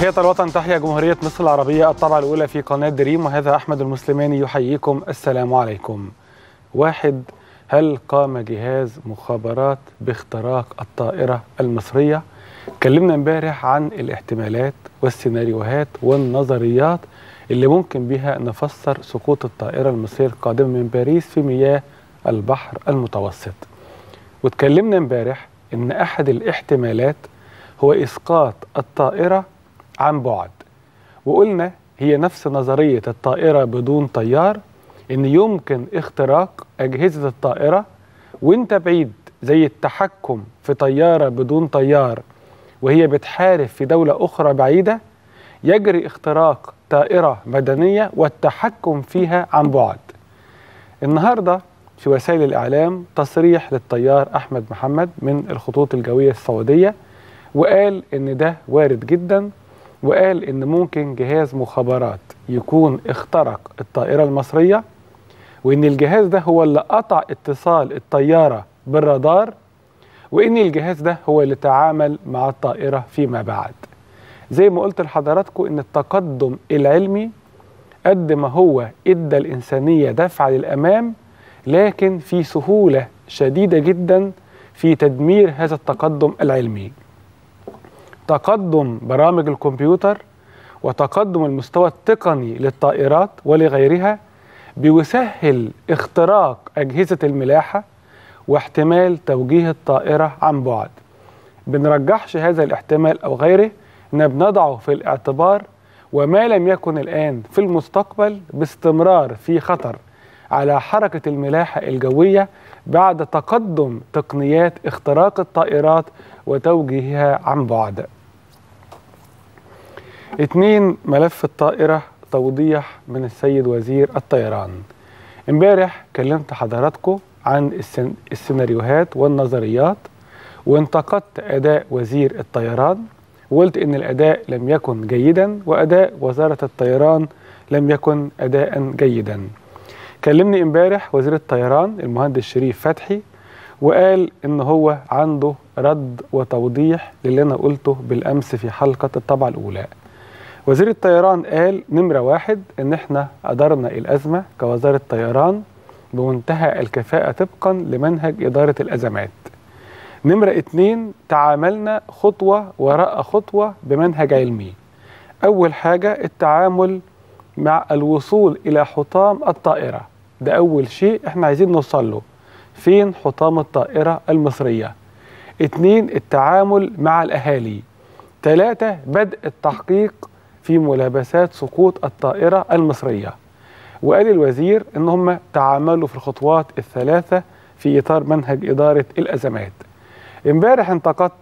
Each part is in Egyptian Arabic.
تحية الوطن تحيا جمهورية مصر العربية الطبعة الأولى في قناة دريم وهذا أحمد المسلماني يحييكم السلام عليكم واحد هل قام جهاز مخابرات باختراق الطائرة المصرية؟ اتكلمنا امبارح عن الاحتمالات والسيناريوهات والنظريات اللي ممكن بها نفسر سقوط الطائرة المصرية القادمة من باريس في مياه البحر المتوسط واتكلمنا امبارح ان احد الاحتمالات هو اسقاط الطائرة عن بعد وقلنا هي نفس نظرية الطائرة بدون طيار ان يمكن اختراق اجهزة الطائرة وانت بعيد زي التحكم في طيارة بدون طيار وهي بتحارب في دولة اخرى بعيدة يجري اختراق طائرة مدنية والتحكم فيها عن بعد النهاردة في وسائل الإعلام تصريح للطيار أحمد محمد من الخطوط الجوية السعودية وقال إن ده وارد جدا وقال إن ممكن جهاز مخابرات يكون اخترق الطائرة المصرية وإن الجهاز ده هو اللي قطع اتصال الطيارة بالرادار وإن الجهاز ده هو اللي تعامل مع الطائرة فيما بعد زي ما قلت لحضراتكم إن التقدم العلمي قد ما هو ادى الإنسانية دفعة للأمام لكن في سهولة شديدة جدا في تدمير هذا التقدم العلمي تقدم برامج الكمبيوتر وتقدم المستوى التقني للطائرات ولغيرها بيسهل اختراق أجهزة الملاحة واحتمال توجيه الطائرة عن بعد بنرجحش هذا الاحتمال أو غيره إن بنضعه في الاعتبار وما لم يكن الآن في المستقبل باستمرار في خطر على حركة الملاحة الجوية بعد تقدم تقنيات اختراق الطائرات وتوجيهها عن بعد اتنين ملف الطائرة توضيح من السيد وزير الطيران امبارح كلمت حضراتكم عن السن... السيناريوهات والنظريات وانتقدت أداء وزير الطيران وقلت إن الأداء لم يكن جيدا وأداء وزارة الطيران لم يكن أداء جيدا كلمني امبارح وزير الطيران المهندس شريف فتحي وقال ان هو عنده رد وتوضيح للي انا قلته بالامس في حلقه الطبعه الاولى. وزير الطيران قال نمره واحد ان احنا ادرنا الازمه كوزاره طيران بمنتهى الكفاءه طبقا لمنهج اداره الازمات. نمره اتنين تعاملنا خطوه وراء خطوه بمنهج علمي. اول حاجه التعامل مع الوصول الى حطام الطائره. ده أول شيء إحنا عايزين نوصل له فين حطام الطائرة المصرية اتنين التعامل مع الأهالي تلاتة بدء التحقيق في ملابسات سقوط الطائرة المصرية وقال الوزير إن هم تعاملوا في الخطوات الثلاثة في إطار منهج إدارة الأزمات امبارح انتقدت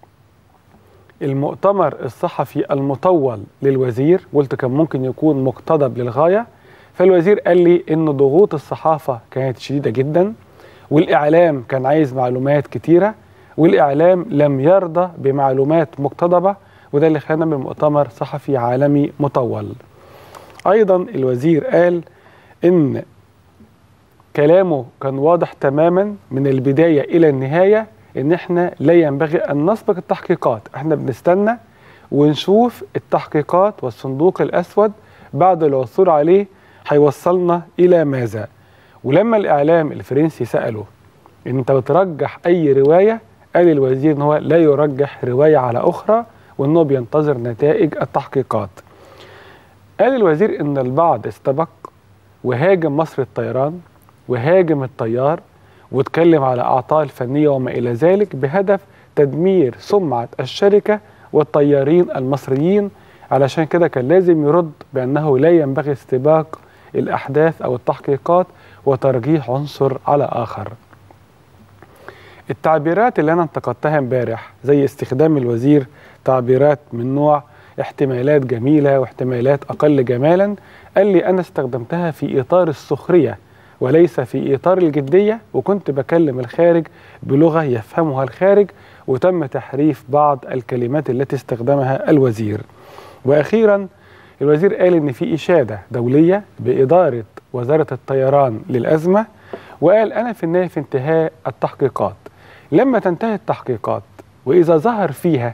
المؤتمر الصحفي المطول للوزير قلت كان ممكن يكون مقتضب للغايه فالوزير قال لي ان ضغوط الصحافه كانت شديده جدا والاعلام كان عايز معلومات كتيره والاعلام لم يرضى بمعلومات مقتضبه وده اللي خلانا من مؤتمر صحفي عالمي مطول. ايضا الوزير قال ان كلامه كان واضح تماما من البدايه الى النهايه ان احنا لا ينبغي ان نسبق التحقيقات، احنا بنستنى ونشوف التحقيقات والصندوق الاسود بعد العثور عليه هيوصلنا الى ماذا ولما الاعلام الفرنسي ساله انت بترجح اي روايه قال الوزير ان هو لا يرجح روايه على اخرى وانه بينتظر نتائج التحقيقات قال الوزير ان البعض استبق وهاجم مصر الطيران وهاجم الطيار واتكلم على اعطال فنيه وما الى ذلك بهدف تدمير سمعه الشركه والطيارين المصريين علشان كده كان لازم يرد بانه لا ينبغي استباق الأحداث أو التحقيقات وترجيح عنصر على آخر التعبيرات اللي أنا انتقدتها امبارح زي استخدام الوزير تعبيرات من نوع احتمالات جميلة واحتمالات أقل جمالا قال لي أنا استخدمتها في إطار السخرية وليس في إطار الجدية وكنت بكلم الخارج بلغة يفهمها الخارج وتم تحريف بعض الكلمات التي استخدمها الوزير وأخيراً الوزير قال ان في اشاده دوليه باداره وزاره الطيران للازمه وقال انا في النهايه في انتهاء التحقيقات لما تنتهي التحقيقات واذا ظهر فيها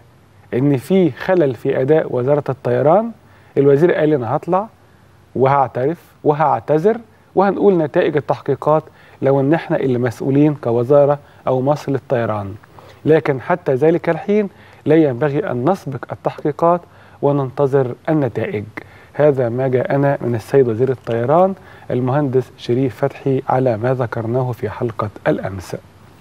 ان في خلل في اداء وزاره الطيران الوزير قال انا هطلع وهعترف وهعتذر وهنقول نتائج التحقيقات لو ان احنا اللي مسؤولين كوزاره او مصر للطيران لكن حتى ذلك الحين لا ينبغي ان نسبق التحقيقات وننتظر النتائج هذا ما جاءنا من السيد وزير الطيران المهندس شريف فتحي على ما ذكرناه في حلقة الأمس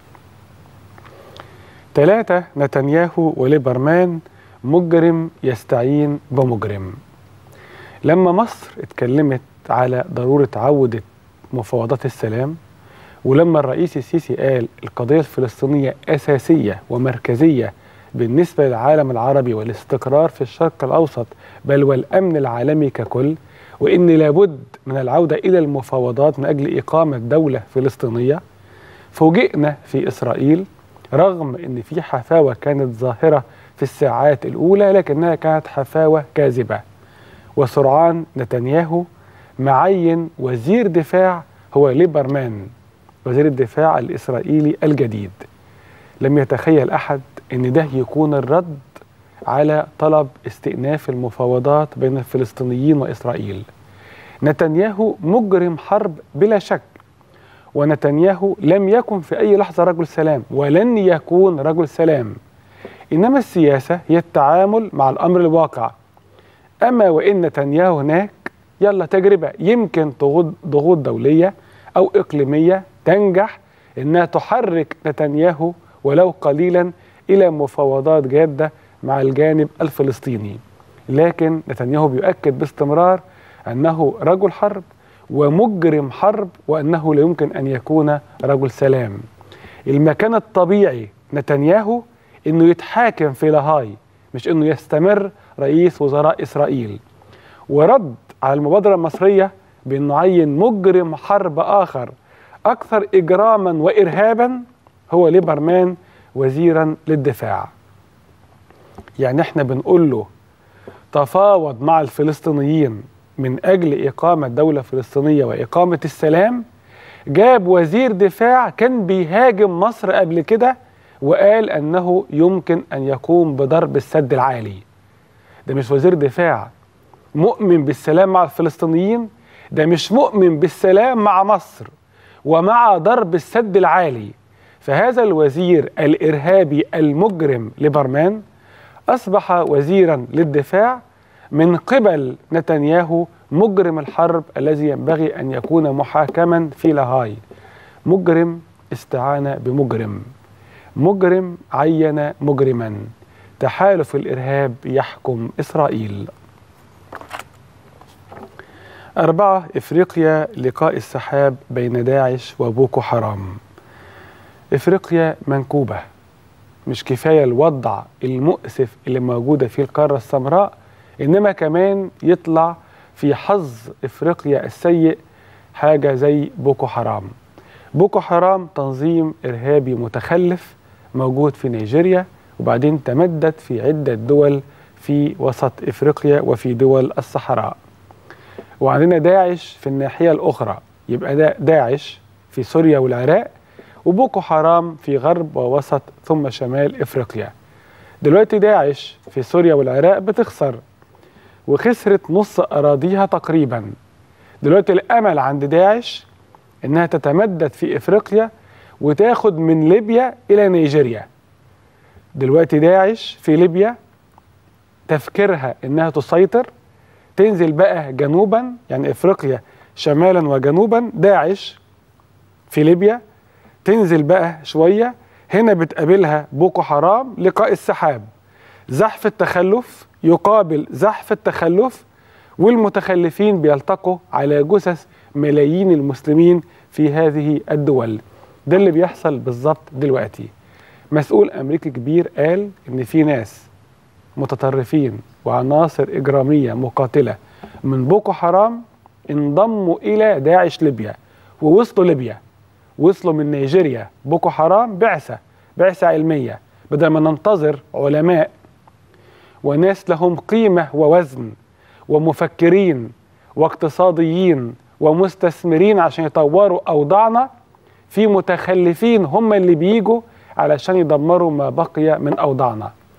ثلاثة نتنياهو وليبرمان مجرم يستعين بمجرم لما مصر اتكلمت على ضرورة عودة مفاوضات السلام ولما الرئيس السيسي قال القضية الفلسطينية أساسية ومركزية بالنسبة للعالم العربي والاستقرار في الشرق الأوسط بل والأمن العالمي ككل وإن لابد من العودة إلى المفاوضات من أجل إقامة دولة فلسطينية فوجئنا في إسرائيل رغم أن في حفاوة كانت ظاهرة في الساعات الأولى لكنها كانت حفاوة كاذبة وسرعان نتنياهو معين وزير دفاع هو ليبرمان وزير الدفاع الإسرائيلي الجديد لم يتخيل أحد أن ده يكون الرد على طلب استئناف المفاوضات بين الفلسطينيين وإسرائيل نتنياهو مجرم حرب بلا شك ونتنياهو لم يكن في أي لحظة رجل سلام ولن يكون رجل سلام إنما السياسة هي التعامل مع الأمر الواقع أما وإن نتنياهو هناك يلا تجربة يمكن ضغوط دولية أو إقليمية تنجح إنها تحرك نتنياهو ولو قليلا إلى مفاوضات جادة مع الجانب الفلسطيني لكن نتنياهو بيؤكد باستمرار أنه رجل حرب ومجرم حرب وأنه لا يمكن أن يكون رجل سلام المكان الطبيعي نتنياهو أنه يتحاكم في لاهاي مش أنه يستمر رئيس وزراء إسرائيل ورد على المبادرة المصرية بأنه عين مجرم حرب آخر أكثر إجراما وإرهابا هو ليبرمان وزيرا للدفاع يعني احنا بنقول له تفاوض مع الفلسطينيين من أجل إقامة دولة فلسطينية وإقامة السلام جاب وزير دفاع كان بيهاجم مصر قبل كده وقال أنه يمكن أن يقوم بضرب السد العالي ده مش وزير دفاع مؤمن بالسلام مع الفلسطينيين ده مش مؤمن بالسلام مع مصر ومع ضرب السد العالي فهذا الوزير الإرهابي المجرم ليبرمان أصبح وزيرا للدفاع من قبل نتنياهو مجرم الحرب الذي ينبغي أن يكون محاكما في لاهاي مجرم استعان بمجرم مجرم عين مجرما تحالف الإرهاب يحكم إسرائيل أربعة إفريقيا لقاء السحاب بين داعش وبوكو حرام إفريقيا منكوبة مش كفاية الوضع المؤسف اللي موجودة في القارة السمراء إنما كمان يطلع في حظ إفريقيا السيء حاجة زي بوكو حرام بوكو حرام تنظيم إرهابي متخلف موجود في نيجيريا وبعدين تمدد في عدة دول في وسط إفريقيا وفي دول الصحراء وعندنا داعش في الناحية الأخرى يبقى ده داعش في سوريا والعراق وبوكو حرام في غرب ووسط ثم شمال افريقيا دلوقتي داعش في سوريا والعراق بتخسر وخسرت نص اراضيها تقريبا دلوقتي الامل عند داعش انها تتمدد في افريقيا وتاخد من ليبيا الى نيجيريا دلوقتي داعش في ليبيا تفكيرها انها تسيطر تنزل بقى جنوبا يعني افريقيا شمالا وجنوبا داعش في ليبيا تنزل بقى شوية هنا بتقابلها بوكو حرام لقاء السحاب زحف التخلف يقابل زحف التخلف والمتخلفين بيلتقوا على جثث ملايين المسلمين في هذه الدول ده اللي بيحصل بالظبط دلوقتي مسؤول امريكي كبير قال ان في ناس متطرفين وعناصر اجراميه مقاتله من بوكو حرام انضموا الى داعش ليبيا ووصلوا ليبيا وصلوا من نيجيريا بوكو حرام بعثة بعثة علمية بدل ما ننتظر علماء وناس لهم قيمة ووزن ومفكرين واقتصاديين ومستثمرين عشان يطوروا أوضاعنا في متخلفين هم اللي بيجوا علشان يدمروا ما بقي من أوضاعنا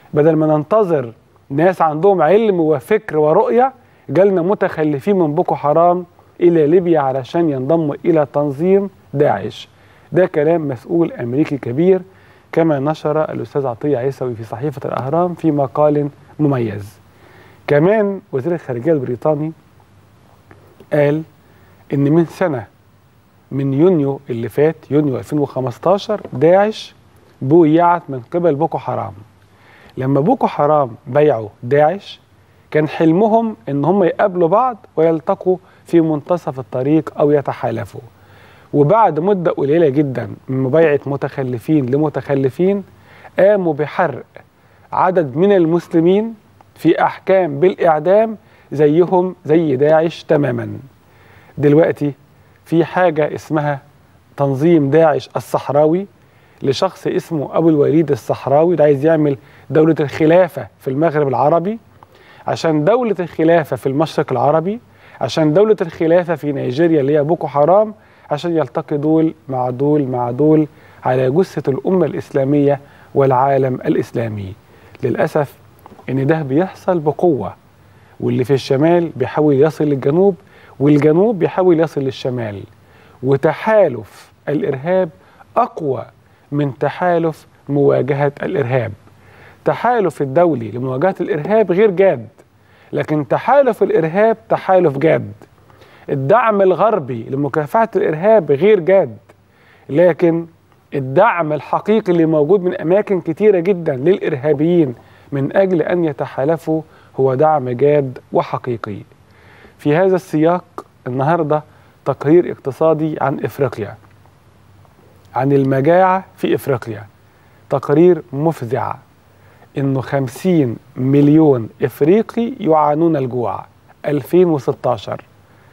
بدل ما ننتظر ناس عندهم علم وفكر ورؤية جالنا متخلفين من بوكو حرام إلى ليبيا علشان ينضموا إلى تنظيم داعش ده كلام مسؤول أمريكي كبير كما نشر الأستاذ عطية عيسوي في صحيفة الأهرام في مقال مميز كمان وزير الخارجية البريطاني قال إن من سنة من يونيو اللي فات يونيو 2015 داعش بويعت من قبل بوكو حرام لما بوكو حرام بيعوا داعش كان حلمهم ان هم يقابلوا بعض ويلتقوا في منتصف الطريق او يتحالفوا وبعد مدة قليلة جدا من مبايعة متخلفين لمتخلفين قاموا بحرق عدد من المسلمين في أحكام بالإعدام زيهم زي داعش تماما دلوقتي في حاجة اسمها تنظيم داعش الصحراوي لشخص اسمه أبو الوليد الصحراوي ده عايز يعمل دولة الخلافة في المغرب العربي عشان دولة الخلافة في المشرق العربي عشان دولة الخلافة في نيجيريا اللي هي بوكو حرام عشان يلتقي دول مع دول مع دول على جثة الأمة الإسلامية والعالم الإسلامي للأسف إن ده بيحصل بقوة واللي في الشمال بيحاول يصل للجنوب والجنوب بيحاول يصل للشمال وتحالف الإرهاب أقوى من تحالف مواجهة الإرهاب تحالف الدولي لمواجهة الإرهاب غير جاد لكن تحالف الإرهاب تحالف جاد الدعم الغربي لمكافحة الإرهاب غير جاد لكن الدعم الحقيقي اللي موجود من أماكن كتيرة جدا للإرهابيين من أجل أن يتحالفوا هو دعم جاد وحقيقي في هذا السياق النهاردة تقرير اقتصادي عن إفريقيا عن المجاعة في إفريقيا تقرير مفزع إنه 50 مليون إفريقي يعانون الجوع 2016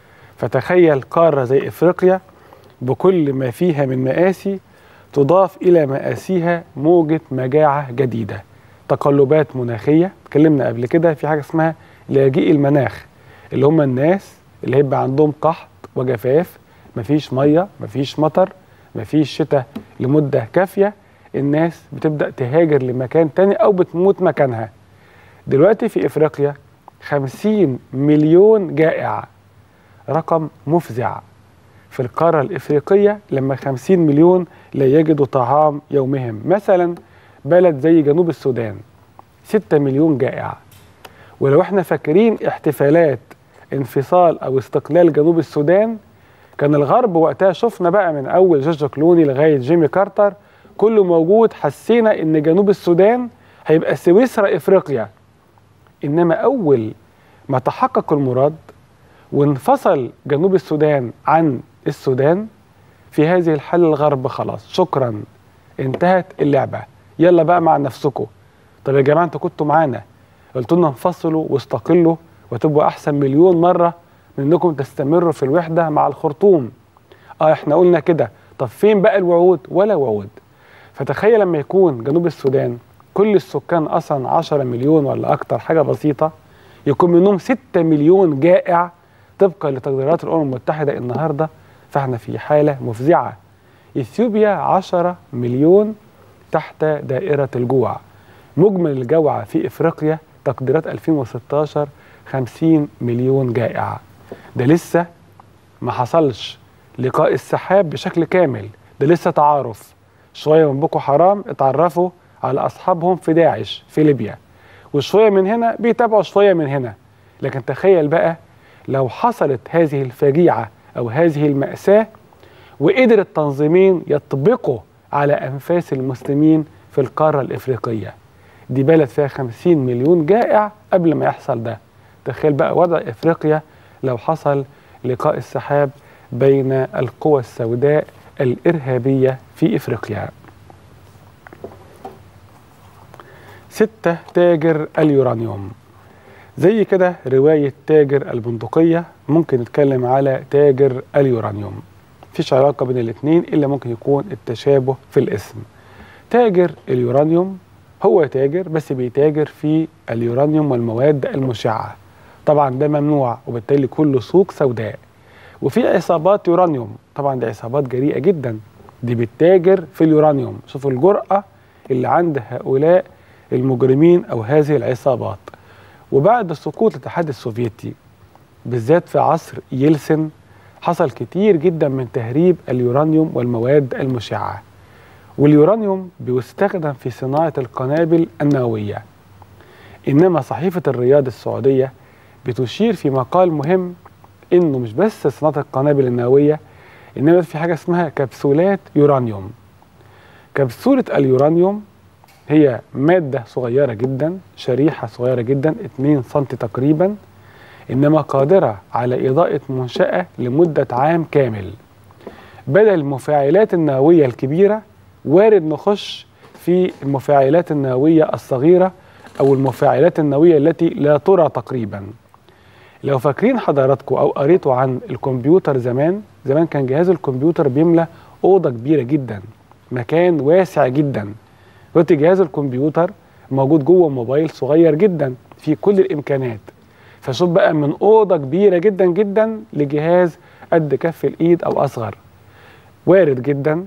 فتخيل قارة زي إفريقيا بكل ما فيها من مآسي تضاف إلى مآسيها موجة مجاعة جديدة تقلبات مناخية اتكلمنا قبل كده في حاجة اسمها لاجئي المناخ اللي هم الناس اللي هيبقى عندهم قحط وجفاف مفيش مية مفيش مطر مفيش شتاء لمدة كافية الناس بتبدأ تهاجر لمكان تاني أو بتموت مكانها دلوقتي في إفريقيا 50 مليون جائع رقم مفزع في القارة الإفريقية لما 50 مليون لا يجدوا طعام يومهم مثلا بلد زي جنوب السودان 6 مليون جائع ولو احنا فاكرين احتفالات انفصال او استقلال جنوب السودان كان الغرب وقتها شفنا بقى من اول جورج كلوني لغايه جيمي كارتر كله موجود حسينا ان جنوب السودان هيبقى سويسرا افريقيا انما اول ما تحقق المراد وانفصل جنوب السودان عن السودان في هذه الحالة الغرب خلاص شكرا انتهت اللعبة يلا بقى مع نفسكم طب يا جماعة انتوا كنتوا معانا قلت لنا انفصلوا واستقلوا وتبقوا احسن مليون مرة من انكم تستمروا في الوحدة مع الخرطوم اه احنا قلنا كده طب فين بقى الوعود ولا وعود فتخيل لما يكون جنوب السودان كل السكان اصلا 10 مليون ولا اكتر حاجة بسيطة يكون منهم 6 مليون جائع طبقا لتقديرات الامم المتحده النهارده فاحنا في حاله مفزعه اثيوبيا 10 مليون تحت دائره الجوع مجمل الجوع في افريقيا تقديرات 2016 50 مليون جائع ده لسه ما حصلش لقاء السحاب بشكل كامل ده لسه تعارف شويه من بوكو حرام اتعرفوا على اصحابهم في داعش في ليبيا وشويه من هنا بيتابعوا شويه من هنا لكن تخيل بقى لو حصلت هذه الفجيعة أو هذه المأساة وقدر التنظيمين يطبقوا على أنفاس المسلمين في القارة الإفريقية دي بلد فيها 50 مليون جائع قبل ما يحصل ده تخيل بقى وضع إفريقيا لو حصل لقاء السحاب بين القوى السوداء الإرهابية في إفريقيا ستة تاجر اليورانيوم زي كده رواية تاجر البندقية ممكن نتكلم على تاجر اليورانيوم مفيش علاقة بين الاتنين إلا ممكن يكون التشابه في الاسم تاجر اليورانيوم هو تاجر بس بيتاجر في اليورانيوم والمواد المشعة طبعا ده ممنوع وبالتالي كله سوق سوداء وفي عصابات يورانيوم طبعا دي عصابات جريئة جدا دي بتتاجر في اليورانيوم شوفوا الجرأة اللي عند هؤلاء المجرمين أو هذه العصابات وبعد سقوط الاتحاد السوفيتي بالذات في عصر يلسن حصل كتير جدا من تهريب اليورانيوم والمواد المشعة واليورانيوم بيستخدم في صناعة القنابل النووية إنما صحيفة الرياض السعودية بتشير في مقال مهم إنه مش بس صناعة القنابل النووية إنما في حاجة اسمها كبسولات يورانيوم كبسولة اليورانيوم هي مادة صغيرة جدا شريحة صغيرة جدا 2 سم تقريبا إنما قادرة على إضاءة منشأة لمدة عام كامل بدل المفاعلات النووية الكبيرة وارد نخش في المفاعلات النووية الصغيرة أو المفاعلات النووية التي لا ترى تقريبا لو فاكرين حضراتكم أو قريتوا عن الكمبيوتر زمان زمان كان جهاز الكمبيوتر بيملى أوضة كبيرة جدا مكان واسع جدا دلوقتي جهاز الكمبيوتر موجود جوه موبايل صغير جدا فيه كل الإمكانات فشوف بقى من أوضة كبيرة جدا جدا لجهاز قد كف الإيد أو أصغر وارد جدا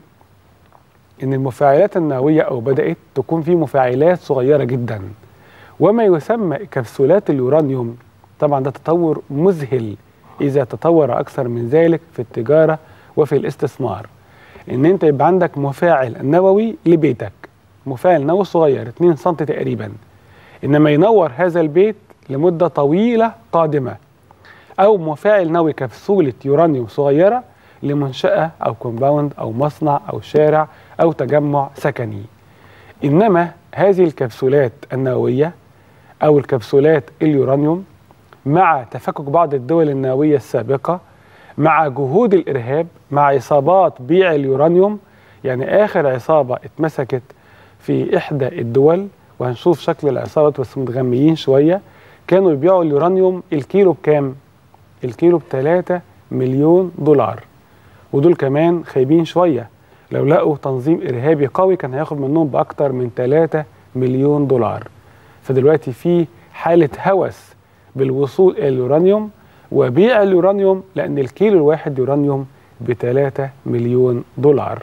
ان المفاعلات النوويه او بدات تكون في مفاعلات صغيره جدا وما يسمى كبسولات اليورانيوم طبعا ده تطور مذهل اذا تطور اكثر من ذلك في التجاره وفي الاستثمار ان انت يبقى عندك مفاعل نووي لبيتك مفاعل نووي صغير 2 سم تقريبا انما ينور هذا البيت لمده طويله قادمه او مفاعل نووي كبسوله يورانيوم صغيره لمنشاه او كومباوند او مصنع او شارع أو تجمع سكني إنما هذه الكبسولات النووية أو الكبسولات اليورانيوم مع تفكك بعض الدول النووية السابقة مع جهود الإرهاب مع عصابات بيع اليورانيوم يعني آخر عصابة اتمسكت في إحدى الدول وهنشوف شكل العصابة بس متغميين شوية كانوا يبيعوا اليورانيوم الكيلو بكام؟ الكيلو ب 3 مليون دولار ودول كمان خايبين شويه لو لقوا تنظيم ارهابي قوي كان هياخد منهم باكتر من 3 مليون دولار فدلوقتي في حاله هوس بالوصول الى اليورانيوم وبيع اليورانيوم لان الكيلو الواحد يورانيوم ب 3 مليون دولار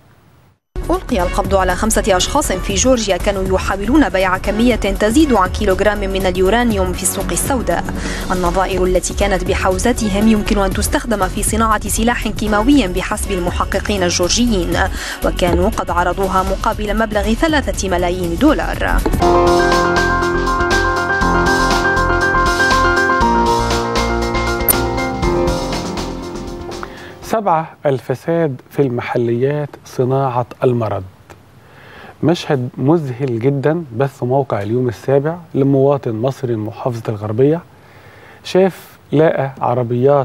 ألقي القبض على خمسة أشخاص في جورجيا كانوا يحاولون بيع كمية تزيد عن كيلوغرام من اليورانيوم في السوق السوداء النظائر التي كانت بحوزتهم يمكن أن تستخدم في صناعة سلاح كيماوي بحسب المحققين الجورجيين وكانوا قد عرضوها مقابل مبلغ ثلاثة ملايين دولار سبعة الفساد في المحليات صناعة المرض مشهد مذهل جدا بث موقع اليوم السابع لمواطن مصري محافظة الغربية شاف لقى عربيات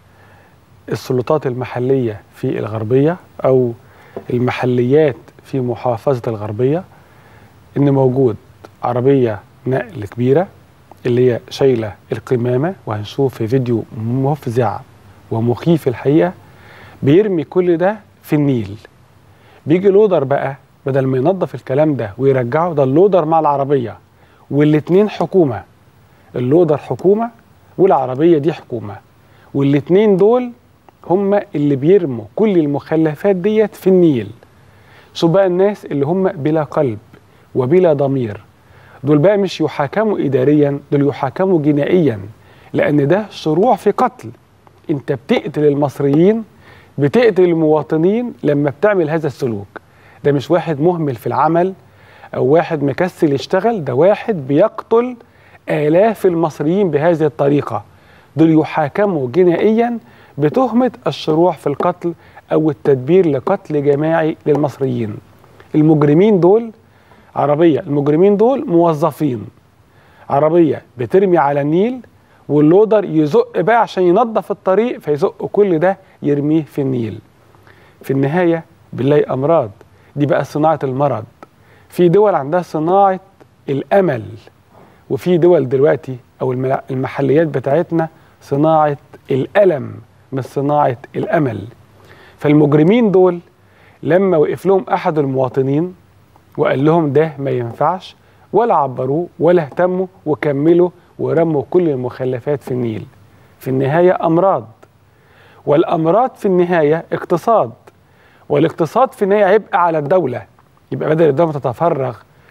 السلطات المحلية في الغربية أو المحليات في محافظة الغربية إن موجود عربية نقل كبيرة اللي هي شايلة القمامة وهنشوف في فيديو مفزع ومخيف الحقيقة بيرمي كل ده في النيل بيجي لودر بقى بدل ما ينظف الكلام ده ويرجعه ده اللودر مع العربية والاتنين حكومة اللودر حكومة والعربية دي حكومة والاتنين دول هم اللي بيرموا كل المخلفات ديت في النيل شوف بقى الناس اللي هم بلا قلب وبلا ضمير دول بقى مش يحاكموا إداريا دول يحاكموا جنائيا لأن ده شروع في قتل انت بتقتل المصريين بتقتل المواطنين لما بتعمل هذا السلوك ده مش واحد مهمل في العمل او واحد مكسل يشتغل ده واحد بيقتل آلاف المصريين بهذه الطريقة دول يحاكموا جنائيا بتهمة الشروع في القتل أو التدبير لقتل جماعي للمصريين المجرمين دول عربية المجرمين دول موظفين عربية بترمي على النيل واللودر يزق بقى عشان ينظف الطريق فيزق كل ده يرميه في النيل في النهاية بنلاقي أمراض دي بقى صناعة المرض في دول عندها صناعة الأمل وفي دول دلوقتي أو المحليات بتاعتنا صناعة الألم مش صناعة الأمل فالمجرمين دول لما وقف لهم أحد المواطنين وقال لهم ده ما ينفعش ولا عبروه ولا اهتموا وكملوا ورموا كل المخلفات في النيل في النهاية أمراض والأمراض في النهاية اقتصاد والاقتصاد في النهاية عبء على الدولة يبقى بدل الدولة تتفرغ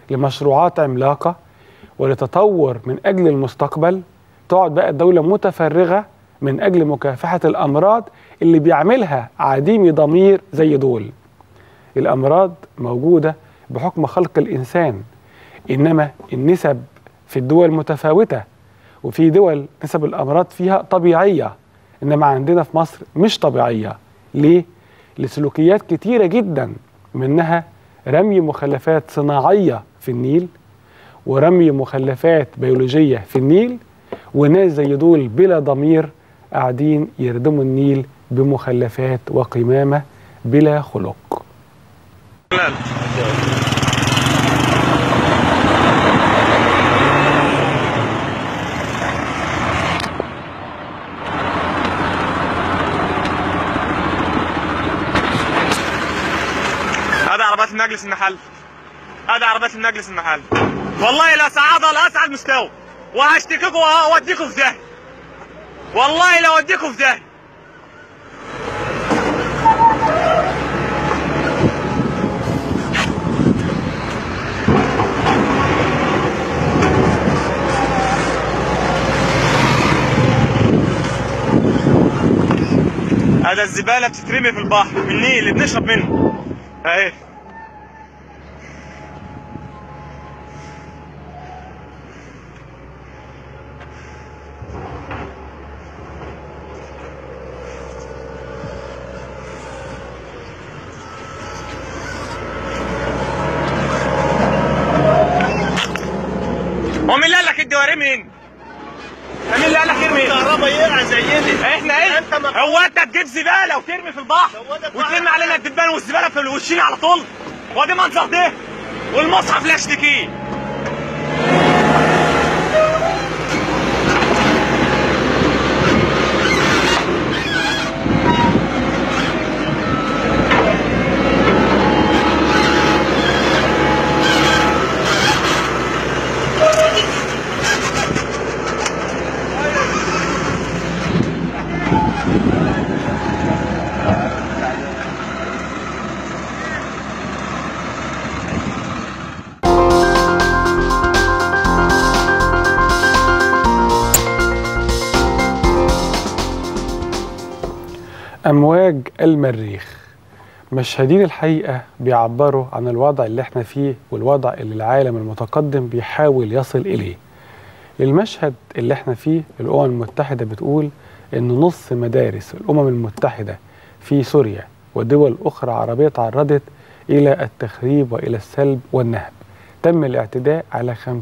لمشروعات عملاقه ولتطور من اجل المستقبل تقعد بقى الدوله متفرغه من اجل مكافحه الامراض اللي بيعملها عديمي ضمير زي دول الامراض موجوده بحكم خلق الانسان انما النسب في الدول متفاوته وفي دول نسب الامراض فيها طبيعيه انما عندنا في مصر مش طبيعيه ليه لسلوكيات كتيره جدا منها رمي مخلفات صناعيه في النيل ورمي مخلفات بيولوجيه في النيل وناس زي دول بلا ضمير قاعدين يردموا النيل بمخلفات وقمامه بلا خلق هذا عربات المجلس المحل هذا عربات المجلس المحل والله لا سعادة لأسعى المستوى وهشتكيكم واوديكم في داهية والله لا اوديكم في داهية هذا الزبالة بتترمي في البحر من النيل اللي بنشرب منه اهي هو مين اللي قال لك الدواري مين؟ مين اللي قال لك ارمي؟ الكهرباء يقع زينا احنا ايه؟ انت ما- هو انت تجيب زباله وترمي في البحر هو ده وترمي البحر. علينا الدبان والزباله في وشنا على طول هو ده منظر ده والمصحف لا اشتكيه أمواج المريخ مشهدين الحقيقة بيعبروا عن الوضع اللي احنا فيه والوضع اللي العالم المتقدم بيحاول يصل إليه المشهد اللي احنا فيه الأمم المتحدة بتقول إن نص مدارس الأمم المتحدة في سوريا ودول أخرى عربية تعرضت إلى التخريب وإلى السلب والنهب تم الاعتداء على 50%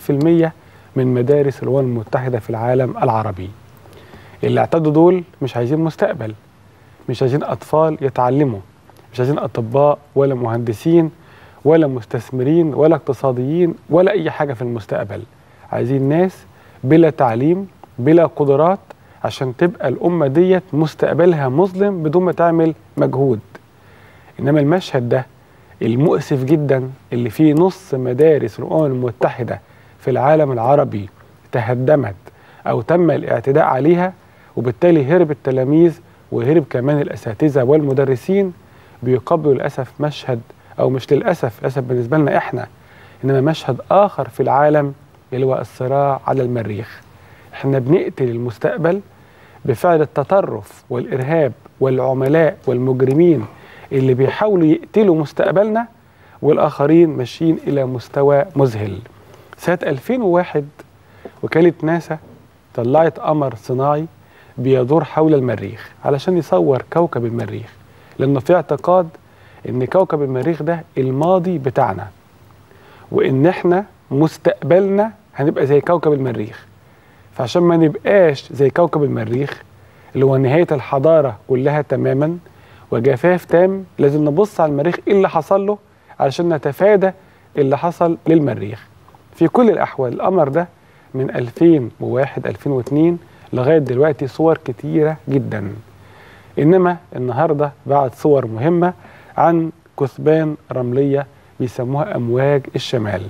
من مدارس الأمم المتحدة في العالم العربي اللي اعتدوا دول مش عايزين مستقبل مش عايزين أطفال يتعلموا مش عايزين أطباء ولا مهندسين ولا مستثمرين ولا اقتصاديين ولا أي حاجة في المستقبل عايزين ناس بلا تعليم بلا قدرات عشان تبقى الأمة ديت مستقبلها مظلم بدون ما تعمل مجهود إنما المشهد ده المؤسف جدا اللي فيه نص مدارس الأمم المتحدة في العالم العربي تهدمت أو تم الاعتداء عليها وبالتالي هرب التلاميذ وهرب كمان الأساتذة والمدرسين بيقابلوا للأسف مشهد أو مش للأسف للأسف بالنسبة لنا إحنا إنما مشهد آخر في العالم اللي هو الصراع على المريخ إحنا بنقتل المستقبل بفعل التطرف والإرهاب والعملاء والمجرمين اللي بيحاولوا يقتلوا مستقبلنا والآخرين ماشيين إلى مستوى مذهل سنة 2001 وكالة ناسا طلعت قمر صناعي بيدور حول المريخ علشان يصور كوكب المريخ لأنه في اعتقاد إن كوكب المريخ ده الماضي بتاعنا وإن إحنا مستقبلنا هنبقى زي كوكب المريخ فعشان ما نبقاش زي كوكب المريخ اللي هو نهاية الحضارة كلها تماما وجفاف تام لازم نبص على المريخ ايه اللي حصل له علشان نتفادى اللي حصل للمريخ في كل الأحوال القمر ده من 2001 2002 لغاية دلوقتي صور كتيرة جدا إنما النهاردة بعد صور مهمة عن كثبان رملية بيسموها أمواج الشمال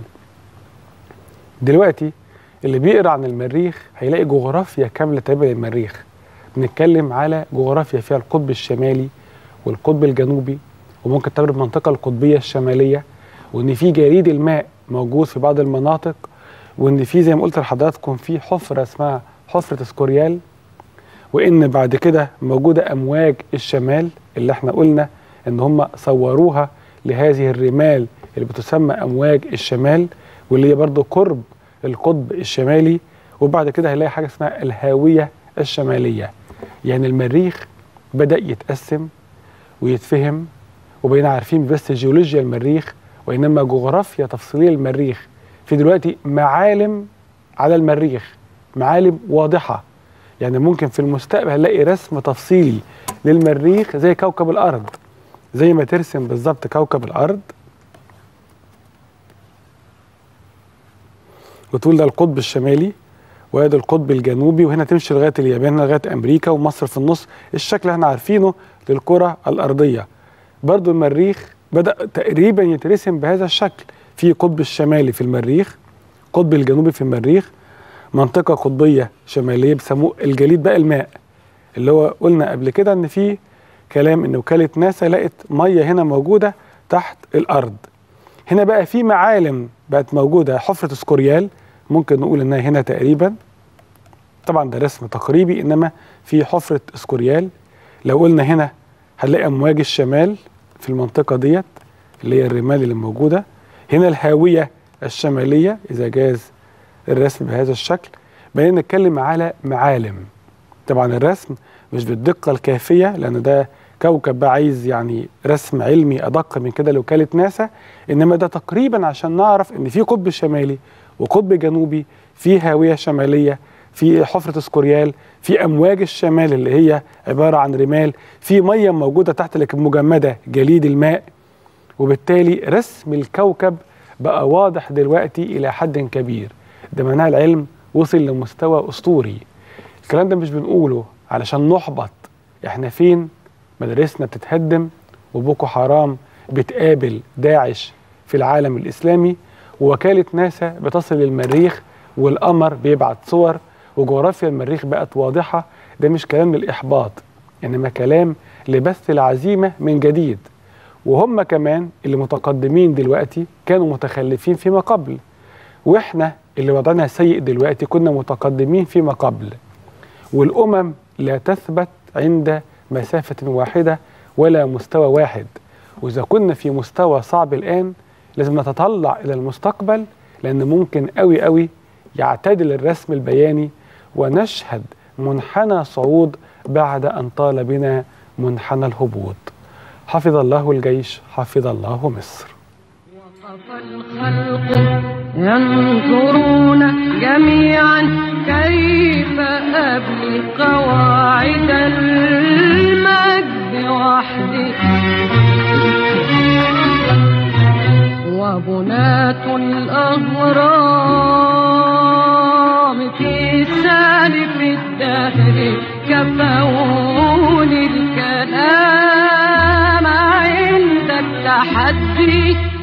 دلوقتي اللي بيقرا عن المريخ هيلاقي جغرافيا كاملة تابعة للمريخ بنتكلم على جغرافيا فيها القطب الشمالي والقطب الجنوبي وممكن تعمل المنطقة القطبية الشمالية وإن في جليد الماء موجود في بعض المناطق وان في زي ما قلت لحضراتكم في حفره اسمها حفره اسكوريال وان بعد كده موجوده امواج الشمال اللي احنا قلنا ان هم صوروها لهذه الرمال اللي بتسمى امواج الشمال واللي هي برضو قرب القطب الشمالي وبعد كده هنلاقي حاجه اسمها الهاويه الشماليه يعني المريخ بدا يتقسم ويتفهم وبقينا عارفين بس جيولوجيا المريخ وانما جغرافيا تفصيليه المريخ في دلوقتي معالم على المريخ معالم واضحه يعني ممكن في المستقبل هنلاقي رسم تفصيلي للمريخ زي كوكب الارض زي ما ترسم بالظبط كوكب الارض وتقول ده القطب الشمالي وادي القطب الجنوبي وهنا تمشي لغايه اليابان لغايه امريكا ومصر في النص الشكل اللي احنا عارفينه للكره الارضيه برضو المريخ بدا تقريبا يترسم بهذا الشكل في قطب الشمالي في المريخ قطب الجنوبي في المريخ منطقه قطبيه شماليه بيسموه الجليد بقى الماء اللي هو قلنا قبل كده ان في كلام ان وكاله ناسا لقت ميه هنا موجوده تحت الارض هنا بقى في معالم بقت موجوده حفره سكوريال ممكن نقول انها هنا تقريبا طبعا ده رسم تقريبي انما في حفره سكوريال لو قلنا هنا هنلاقي امواج الشمال في المنطقه ديت اللي هي الرمال اللي موجوده هنا الهاويه الشماليه اذا جاز الرسم بهذا الشكل بقينا نتكلم على معالم طبعا الرسم مش بالدقه الكافيه لان ده كوكب بقى عايز يعني رسم علمي ادق من كده لوكاله ناسا انما ده تقريبا عشان نعرف ان في قطب شمالي وقطب جنوبي في هاويه شماليه في حفره سكوريال في امواج الشمال اللي هي عباره عن رمال في ميه موجوده تحت لكن مجمده جليد الماء وبالتالي رسم الكوكب بقى واضح دلوقتي الى حد كبير ده معناها العلم وصل لمستوى اسطوري الكلام ده مش بنقوله علشان نحبط احنا فين مدارسنا بتتهدم وبوكو حرام بتقابل داعش في العالم الاسلامي ووكاله ناسا بتصل المريخ والقمر بيبعت صور وجغرافيا المريخ بقت واضحه ده مش كلام للاحباط انما كلام لبث العزيمه من جديد وهم كمان اللي متقدمين دلوقتي كانوا متخلفين فيما قبل واحنا اللي وضعنا سيء دلوقتي كنا متقدمين فيما قبل والامم لا تثبت عند مسافه واحده ولا مستوى واحد واذا كنا في مستوى صعب الان لازم نتطلع الى المستقبل لان ممكن قوي قوي يعتدل الرسم البياني ونشهد منحنى صعود بعد ان طال بنا منحنى الهبوط حفظ الله الجيش حفظ الله مصر وقف الخلق ينظرون جميعا كيف أبني قواعد المجد وحدي وبناة الأهرام في سالف الدهر كفوني الكلام عند التحدي